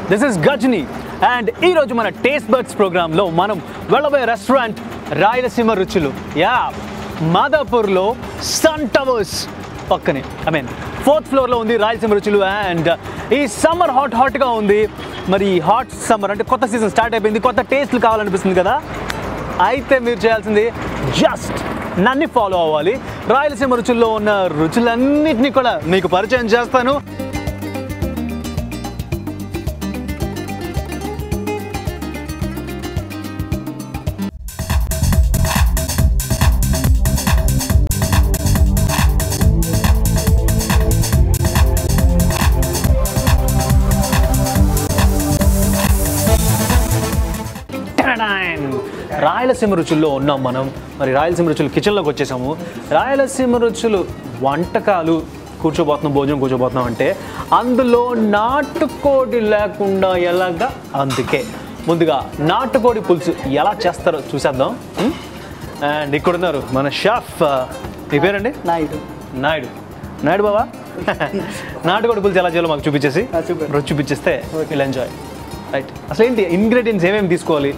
This is Ghajini and ఈరోజు మన taste buds ప్రోగ్రాంలో మనం వెళ్ళబోయే రెస్టారెంట్ రాయలసీమ రుచులు యా మాదాపూర్లో సన్ టవర్స్ పక్కనే ఐ మీన్ ఫోర్త్ ఫ్లోర్లో ఉంది రాయలసీమ రుచులు అండ్ ఈ సమ్మర్ హాట్ హాట్గా ఉంది మరి ఈ హాట్ సమ్మర్ అంటే కొత్త సీజన్ స్టార్ట్ అయిపోయింది కొత్త టేస్ట్లు కావాలనిపిస్తుంది కదా అయితే మీరు చేయాల్సింది జస్ట్ నన్ను ఫాలో అవ్వాలి రాయలసీమ రుచుల్లో ఉన్న రుచులన్నిటినీ కూడా మీకు పరిచయం చేస్తాను టడడాన్! రాయలసీమ రుచుల్లో ఉన్నాం మనం మరి రాయలసీమ రుచులు కిచెన్లోకి వచ్చేసాము రాయలసీమ రుచులు వంటకాలు కూర్చోబోతున్నాం భోజనం కూర్చోబోతున్నాం అంటే అందులో నాటుకోడి లేకుండా ఎలాగా అందుకే ముందుగా నాటుకోడి పులుసు ఎలా చేస్తారో చూసేద్దాం ఉం? అండ్ ఇక్కడ ఉన్నారు మన షెఫ్ మీ పేరండి నాయుడు నాయుడు నాయుడు బాబా నాటుకోడి పులుసు ఎలా చేయాలో మాకు చూపించేసి ఆ, చూపెట్టు. రుచి చూపించేస్తే విల్ ఎంజాయ్ రైట్ అసలు ఏంటి ఇంగ్రీడియంట్స్ ఏమేమి తీసుకోవాలి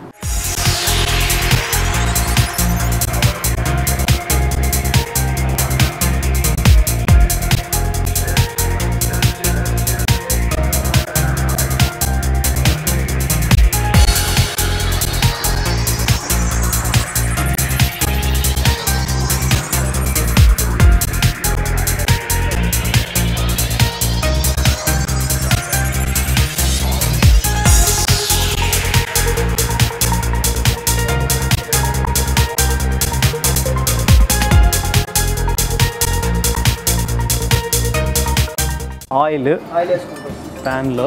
ఆయిల్ ఆయిల్ వేసుకుంటాం ప్యాన్లో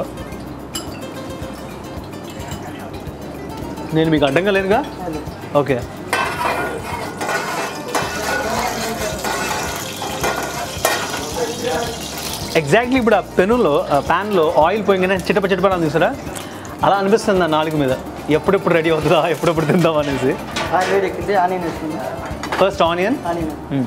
నేను మీకు అడ్డంగా లేదుగా ఓకే ఎగ్జాక్ట్లీ ఇప్పుడు ఆ పెనులో ఆ ప్యాన్లో ఆయిల్ పోయిగానే చిటప చిటపడ చూసారా అలా అనిపిస్తుంది నా నాలుగు మీద ఎప్పుడెప్పుడు రెడీ అవుతుందా ఎప్పుడెప్పుడు తిందాం అనేసి ఆయిల్ వేడి ఎక్కింది ఆనియన్ వేసుకుందాం ఫస్ట్ ఆనియన్ ఆనియన్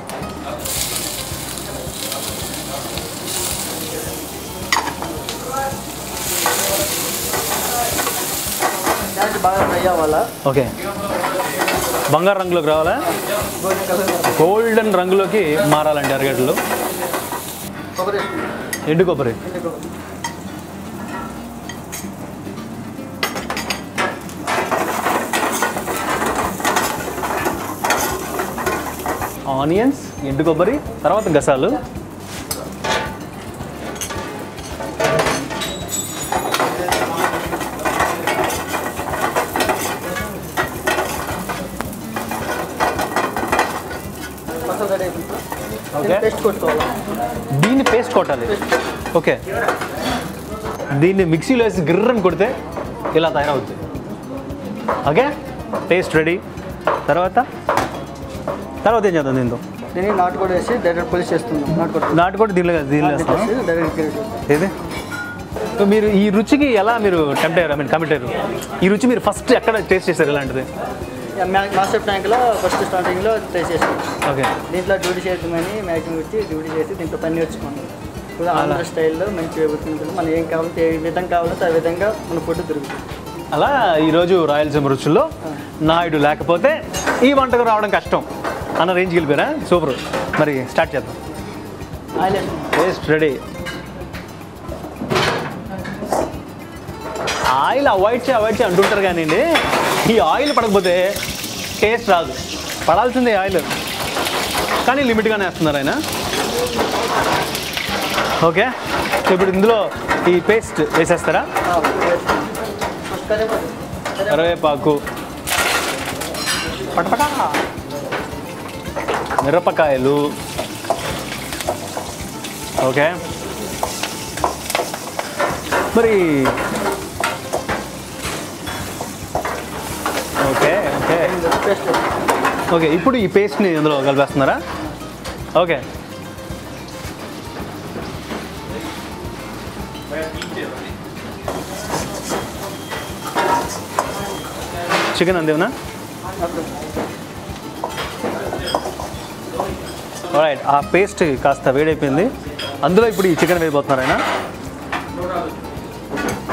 క్యారెట్ బాగా ఫ్రై అవ్వాలా ఓకే బంగారు రంగులోకి రావాలా గోల్డెన్ కలర్ గోల్డెన్ రంగులోకి మారాలండి అరగడ్డలు కొబ్బరి వేసుకుందాం ఎండు కొబ్బరి ఎండు కొబ్బరి ఆనియన్స్ ఎండు కొబ్బరి తర్వాత గసాలు మసాలా రెడీ అయిపోయింది ఓకే పేస్ట్ కొట్టుకోవాలి దీన్ని పేస్ట్ కొట్టాలి ఓకే దీన్ని మిక్సీలో వేసి గిర్రని కొడితే ఇలా తయారవుతుంది ఓకే పేస్ట్ రెడీ తర్వాత తర్వాత ఏం చేద్దాం దీంతో దీన్ని నాటుకోడి వేసి డైరెక్ట్ పులిస్ చేస్తున్నాం నాటుకోడి నాటుకోటి దీనిలో దీనిలో వేస్తాం వేసి డైరెక్ట్ గ్రేవీ ఏది సో మీరు ఈ రుచికి ఎలా మీరు టెంప్ట్ అయ్యారు ఐ మీన్ కమిట్ అయ్యారు ఈ రుచి మీరు ఫస్ట్ ఎక్కడ టేస్ట్ చేశారు ఇలాంటిది మాస్టర్ ట్యాంక్లో ఫస్ట్ స్టార్టింగ్లో టేస్ట్ చేసాం ఓకే దీంట్లో డ్యూటీ చేద్దామని మ్యాక్సిమం వచ్చి డ్యూటీ చేసి దీంట్లో పని వచ్చుకున్నాం కూడా ఆంధ్ర స్టైల్లో మంచిగా పెట్టుకుంటుంది మనం ఏం కావాలంటే ఏ విధంగా కావాలంటే ఆ విధంగా మన ఫుడ్ దొరుకుతుంది అలా ఈరోజు రాయలసీమ రుచుల్లో నాయుడు లేకపోతే ఈ వంటకు రావడం కష్టం అన్న రేంజ్కి వెళ్ళిపోయారా సూపర్ మరి స్టార్ట్ చేద్దాం ఆయిల్ వేసుకుందాం టేస్ట్ రెడీ ఆయిల్ అవాయిడ్ చేయి అవాయిడ్ చేయి అంటుంటారు కానీ ఈ ఆయిల్ పడకపోతే టేస్ట్ రాదు పడాల్సిందే ఆయిల్ కానీ లిమిట్గానే వేస్తున్నారు ఆయన ఓకే సో ఇప్పుడు ఇందులో ఈ పేస్ట్ వేసేస్తారా ఆ, వేసుకుందాం. ఫస్ట్ కరివేపాకు. కరివేపాకు పటపటా మిరపకాయలు ఓకే మరి ఓకే ఓకే పేస్ట్ వేసుకుందాం. ఓకే ఇప్పుడు ఈ పేస్ట్ని ఇందులో కలిపేస్తున్నారా ఓకే చికెన్ అందేవనా రైట్ ఆ పేస్ట్ కాస్త వేడైపోయింది అందులో ఇప్పుడు ఈ చికెన్ వేయబోతున్నారు ఆయన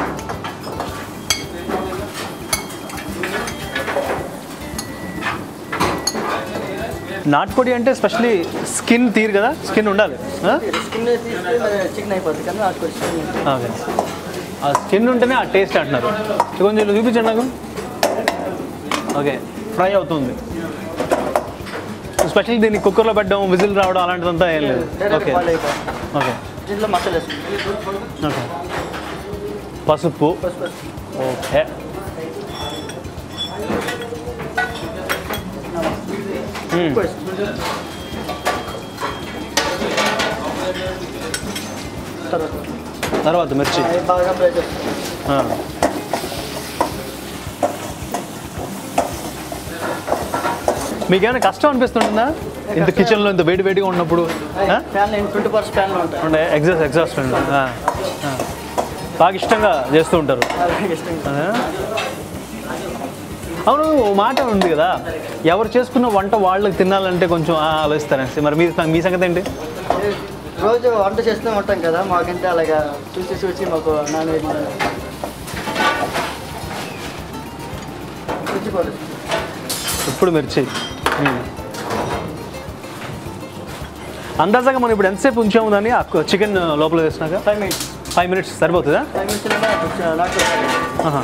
నాటుకోడి అంటే స్పెషల్లీ స్కిన్ తీరు కదా స్కిన్ ఉండాలి ఆ? స్కిన్ తీస్తే మరి చికెన్ అయిపోతుంది కానీ నాటుకోడి చికెన్ ఓకే ఆ స్కిన్ ఉంటేనే ఆ టేస్ట్ అంటున్నారు ఇది కొంచెం ఇలా చూపించండి నాకు ఓకే ఫ్రై అవుతుంది స్పెషల్ దీన్ని కుక్కర్లో పెట్టడం విజిల్ రావడం అలాంటిదంతా ఏం లేదు డైరెక్ట్ ఓకే బాయిల్ అయిపోతుంది ఓకే దీంట్లో మసాలా వేసుకుంటాం ఓకే పసుపు పసుపు వేసుకుంటాం. ఓకే మ్మ్. ఉప్పు వేసుకుంటాం. తర్వాత తర్వాత మిర్చి అవి బాగా ఫ్రై చేసుకుంటాం ఆ. మీకేమైనా కష్టం అనిపిస్తుంటుందా ఇంత కిచెన్లో ఇంత వేడి వేడిగా ఉన్నప్పుడు ఆ? ఫ్యాన్ ట్వంటీ పర్సెంట్ ఫ్యాన్లో ఉంటాయి ఉండే ఎగ్జాస్ట్ ఎగ్జాస్ట్ ఉండే ఆ. ఆ. బాగా ఇష్టంగా చేస్తూ ఉంటారు అలాగే ఇష్టం ఆ? అవును ఓ మాట ఉంది కదా ఎవరు చేసుకున్న వంట వాళ్ళకి తినాలంటే కొంచెం ఆ, ఆలోచిస్తారనేసి మరి మీ మీ సంగతి ఏంటి రోజు వంట చేస్తూ ఉంటాం కదా మాకంటే అలాగా చూసి చూసి మాకు నాన్ వెజ్ రుచిపోదు ఇప్పుడు మిర్చి మ్మ్. అందాజాగా మనం ఇప్పుడు ఎంతసేపు ఉంచాము దాన్ని ఆ చికెన్ లోపల వేసినాక ఫైవ్ మినిట్స్ ఫైవ్ మినిట్స్ సరిపోతుందా ఫైవ్ మినిట్స్లోనే నాకు ఆహా.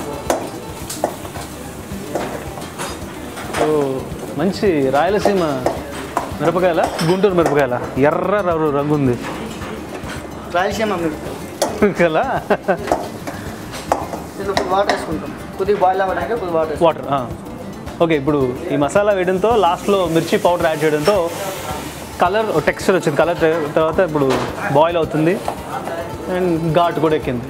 ఓ మంచి రాయలసీమ మిరపకాయల గుంటూరు మిరపకాయల ఎర్ర రంగు రంగు ఉంది రాయలసీమ మీరు కదా దీంట్లో కొద్ది వాటర్ వేసుకుంటాం కొద్దిగా బాయిల్ అవ్వడానికి కొద్ది వాటర్ వాటర్ ఓకే ఇప్పుడు ఈ మసాలా వేయడంతో లాస్ట్లో మిర్చి పౌడర్ యాడ్ చేయడంతో కలర్ టెక్స్చర్ వచ్చింది కలర్ తర్వాత ఇప్పుడు బాయిల్ అవుతుంది అండ్ ఘాటు కూడా ఎక్కింది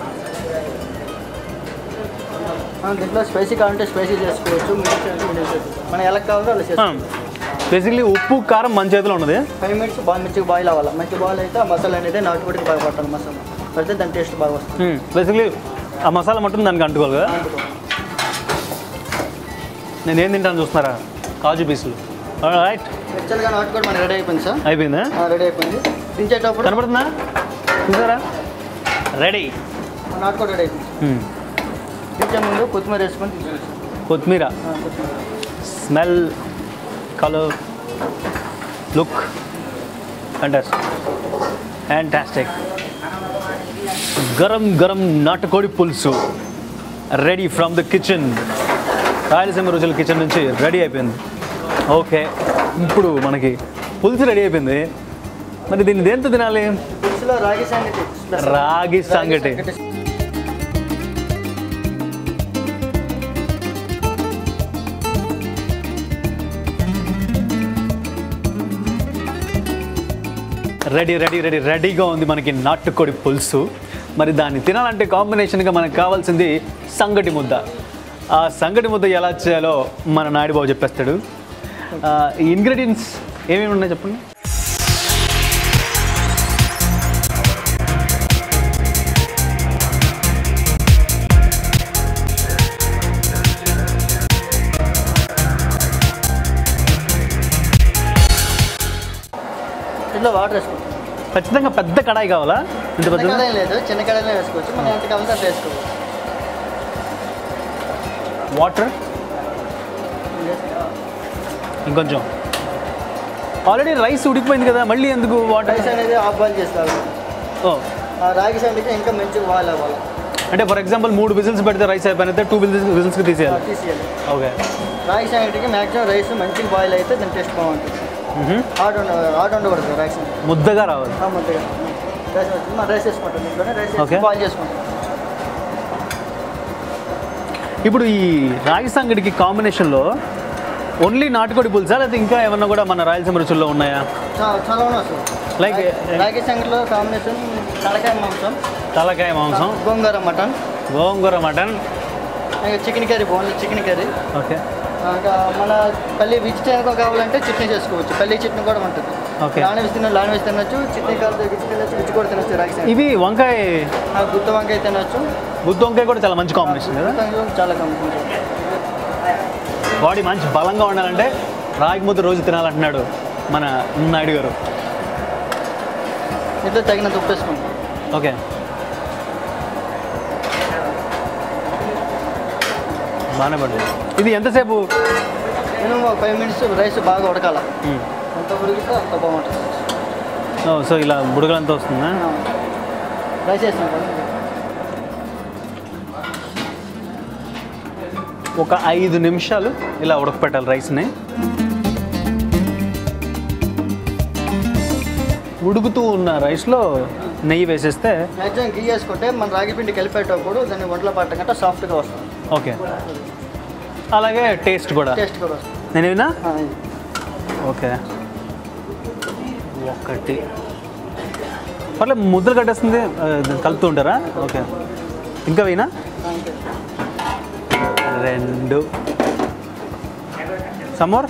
దీంట్లో స్పైసీ కావాలంటే స్పైసీ చేసుకోవచ్చు మిర్చి అంటే మిర్చి చేసుకోవచ్చు. మనం ఎలా కావాలో అలా చేసుకోవచ్చు బేసిక్లీ ఉప్పు కారం మన చేతిలో ఉన్నది ఫైవ్ మినిట్స్ బాగా మంచిగా బాయిల్ అవ్వాలి మంచి బాయిల్ అయితే ఆ మసాలా అనేది నాటుకోడికి బాగా పట్టాలి మసాలా పడితే దాని టేస్ట్ బాగా వస్తుంది బేసిక్లీ ఆ మసాలా మటన్ దానికి అంటుకోవాలి కదా అందుకో. నేను ఏం తింటాను చూస్తున్నారా కాజు పీసులు రైట్ యాక్చువల్గా నాటుకోడి మనకి రెడీ అయిపోయింది సార్ అయిపోయిందా రెడీ అయిపోయింది దించేటప్పుడు కనపడుతుందా చూసారా రెడీ మన నాటుకోడి రెడీ అయిపోయింది దించే ముందు కొత్తిమీర వేసుకొని తీసుకోవచ్చు కొత్తిమీర ఆ, కొత్తిమీర smell colour look fantastic fantastic గరం గరం నాటుకోడి పులుసు ready from the kitchen Rayalaseema రుచుల కిచెన్ నుంచి రెడీ అయిపోయింది ఓకే ఇప్పుడు మనకి పులుసు రెడీ అయిపోయింది మరి దీన్ని దేంతో తినాలి పులుసులో రాగి సంగటి స్పెషల్. రాగి సంగటి రెడీ రెడీ రెడీ రెడీగా ఉంది మనకి నాటుకోడి పులుసు మరి దాన్ని తినాలంటే కాంబినేషన్గా మనకు కావాల్సింది సంగటి ముద్ద ఆ సంగటి ముద్ద ఎలా చేయాలో మన నాయుడుబాబు చెప్పేస్తాడు ఆ, ఈ ఇంగ్రీడియంట్స్ ఏమేమి ఉన్నాయి చెప్పండి ఇందులో వాటర్ వేసుకోవచ్చు ఖచ్చితంగా పెద్ద కడాయి కావాలా ఇంత చిన్న పెద్ద కడాయి లేదు చిన్న కడాయిలో వేసుకోవచ్చు మనం ఎంత కావాలంటే అంత వేసుకోవచ్చు వాటర్ ఇంకొంచెం ఆల్రెడీ రైస్ ఉడికిపోయింది కదా మళ్ళీ ఎందుకు వాటర్ రైస్ అనేది హాఫ్ బాయిల్ చేస్తారు ఓ ఆ రాగి సంగటికి ఇంకా మంచిగా బాయిల్ అవ్వాలి అంటే ఫర్ ఎగ్జాంపుల్ మూడు విజిల్స్ పెడితే రైస్ అయిపోయినైతే టూ విజిల్స్ విజిల్స్కి ఆ, తీసేయాలి తీసేయాలి ఓకే రాగి సంగటికి మ్యాక్సిమం రైస్ మంచిగా బాయిల్ అయితే దాని టేస్ట్ బాగుంటుంది హార్డ్ ఉండ హార్డ్ ఉండకూడదు రైస్ అనేది. ముద్దగా రావాలి ఆ, ముద్దగా రైస్ వచ్చింది మనం రైస్ వేసుకుంటాం ఇంట్లోనే రైస్ Okay. వేసి బాయిల్ చేసుకుంటాం ఇప్పుడు ఈ రాగి సంగడికి కాంబినేషన్లో ఓన్లీ నాటుకోడి పులుసా లేకపోతే ఇంకా ఏమన్నా కూడా మన రాయలసీమ రుచుల్లో ఉన్నాయా చాలా చాలా ఉన్నాయి అసలు Like, రాగి- రాగి సంగటిలో కాంబినేషన్ తలకాయ మాంసం తలకాయ మాంసం గోంగూర మటన్ గోంగూర మటన్ ఇంకా చికెన్ కర్రీ బాగుంది చికెన్ కర్రీ ఓకే ఇంకా మన పల్లి వెజిటేరియన్ కావాలంటే చట్నీ చేసుకోవచ్చు పల్లి చట్నీ కూడా ఉంటుంది Okay. నాన్ వెజ్ తిన్న నాన్ వెజ్ తినొచ్చు చట్నీ కావాలి వెజ్ తినొచ్చు వెజ్ కూడా తినొచ్చు రాగి సంగటి ఇవి వంకాయ ఆ, గుత్త వంకాయ తినొచ్చు గుత్తి వంకాయ కూడా చాలా మంచి కాంబినేషన్ కదా గుత్త వంకాయ చాలా కంపెనీ బాడీ మంచి బలంగా ఉండాలంటే రాగి ముద్ద రోజు తినాలంటున్నాడు మన నాయుడు గారు ఇంట్లో తగినంత ఉప్పు వేసుకుంటాం ఓకే బాగానే పడింది ఇది ఎంతసేపు మినిమం ఒక ఫైవ్ మినిట్స్ రైస్ బాగా ఉడకాల ఎంత ఉడికితే అంత బాగుంటుంది ఓ, సో ఇలా బుడగలంతా వస్తుందా రైస్ వేస్తాం కదా ఒక ఐదు నిమిషాలు ఇలా ఉడకపెట్టాలి రైస్ని ఉడుకుతూ ఉన్న రైస్లో నెయ్యి వేసేస్తే మ్యాక్సిమం గీ వేసుకుంటే మన రాగి పిండి కలిపేటప్పుడు దాన్ని ఒంట్లో పట్టం కంటే సాఫ్ట్గా వస్తుంది ఓకే అలాగే టేస్ట్ కూడా టేస్ట్ కూడా వస్తుంది నేనేనా ఆ, ఇది. ఓకే ఒకటి పర్లేదు ముద్దలు కట్టేస్తుంది ఆ, కలుపుతూ ఉంటారా ఓకే ఇంకా వేయనా ఆ, అంతే. రెండు సమోర్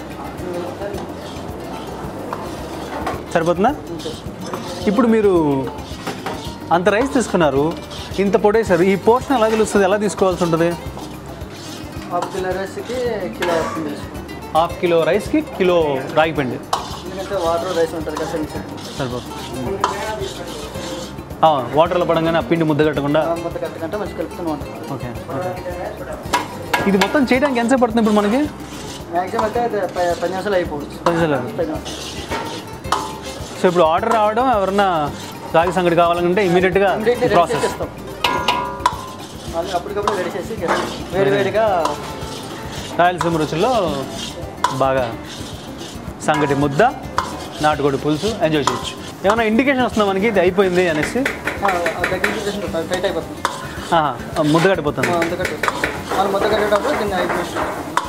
సరిపోతుందా అంతే. ఇప్పుడు మీరు అంత రైస్ తీసుకున్నారు ఇంత పొడేశారు ఈ పోర్షన్ ఎలా తెలుస్తుంది ఎలా తీసుకోవాల్సి ఉంటుంది హాఫ్ కిలో రైస్కి కిలో పిండి తీసుకోండి హాఫ్ కిలో రైస్కి కిలో రాగి పిండి ఎందుకంటే వాటర్ రైస్ ఉంటుంది కదా సెన్స్ సరిపోతుంది ఆ, వాటర్లో పడంగానే ఆ పిండి ముద్ద కట్టకుండా ముద్ద కట్టకంటే మంచి కలుపుతూనే ఉంటుంది ఓకే ఓకే ఇది మొత్తం చేయడానికి ఎంతసేపు పడుతుంది ఇప్పుడు మనకి మ్యాక్సిమం అయితే అది ప- పది నిమిషాలు అయిపోవచ్చు పది నిమిషాలు. పది నిమిషాలు సో ఇప్పుడు ఆర్డర్ రావడం ఎవరన్నా రాగి సంగటి కావాలంటే ఇమీడియట్గా ఇమ్మీడియట్లీ రెడీ ప్రాసెస్ చేసేస్తాం మళ్ళీ అప్పటికప్పుడు రెడీ చేసి వేడి వేడిగా రాయలసీమ రుచుల్లో బాగా సంగటి ముద్ద నాటుకోడి పులుసు ఎంజాయ్ చేయొచ్చు ఏమైనా ఇండికేషన్ వస్తుందా మనకి ఇది అయిపోయింది అనేసి దగ్గరికి చేసి టైట్ అయిపోతుంది ఆహా, ముద్ద కట్టిపోతుంది ముద్ద కట్టు మనం ముద్ద కట్టేటప్పుడు దీన్ని ఐదు నిమిషాలు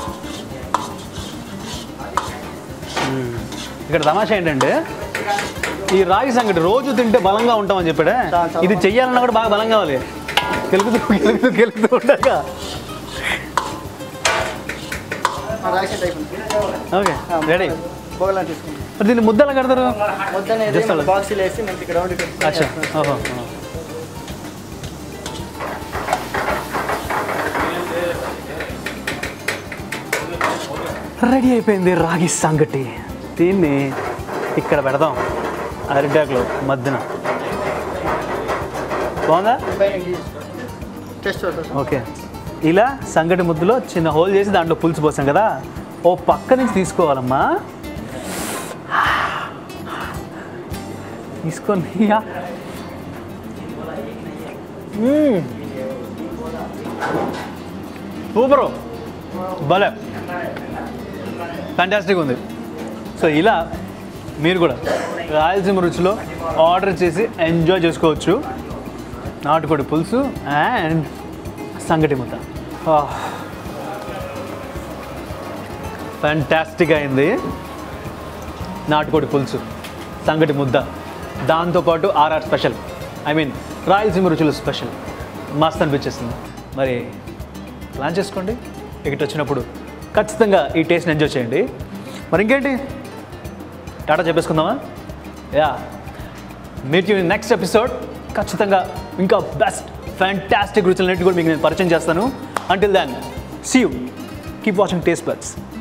మ్మ్. ఇక్కడ తమాషా ఏంటంటే ఈ రాగి సంగటి రోజు తింటే బలంగా ఉంటామని చెప్పాడే చాలా, చాలా ఇది చెయ్యాలన్నా కూడా బాగా బలం కావాలి గెలుకుతూ గెలుకుతూ గెలుకుతూ ఉండగా రాసి అయిపోయింది ఓకే రెడీ బోగలా తీసుకుంటాం మరి దీన్ని ముద్ద ఎలా కడతారు ముద్ద అనేది Just అలా. బాక్సీలు వేసి మనకి గ్రౌండ్ అచ్చా ఓహో రెడీ అయిపోయింది రాగి సంగటి దీన్ని ఇక్కడ పెడదాం అరిటాకులో మధ్యన బాగుందా టెస్ట్ అవుతుంది ఓకే ఇలా సంగటి ముద్దలో చిన్న హోల్ చేసి దాంట్లో పులుసు పోసాం కదా ఓ పక్క నుంచి తీసుకోవాలమ్మా తీసుకొని సూపరు భలే ఫ్యాంటాస్టిక్ ఉంది సో ఇలా మీరు కూడా రాయలసీమ రుచిలో ఆర్డర్ చేసి ఎంజాయ్ చేసుకోవచ్చు నాటుకోడి పులుసు అండ్ సంగటి ముద్ద ఫ్యాంటాస్టిక్ అయింది నాటుకోడి పులుసు సంగటి ముద్ద దాంతోపాటు RR special I mean Rayalaseema రుచులు స్పెషల్ మస్త్ అనిపించేస్తుంది మరి ప్లాన్ చేసుకోండి ఇక్కడికి వచ్చినప్పుడు ఖచ్చితంగా ఈ టేస్ట్ని ఎంజాయ్ చేయండి మరి ఇంకేంటి టాటా చెప్పేసుకుందామా yeah meet you next episode ఖచ్చితంగా ఇంకా బెస్ట్ ఫ్యాంటాస్టిక్ రుచులన్నిటి కూడా మీకు నేను పరిచయం చేస్తాను until then see you keep watching taste birds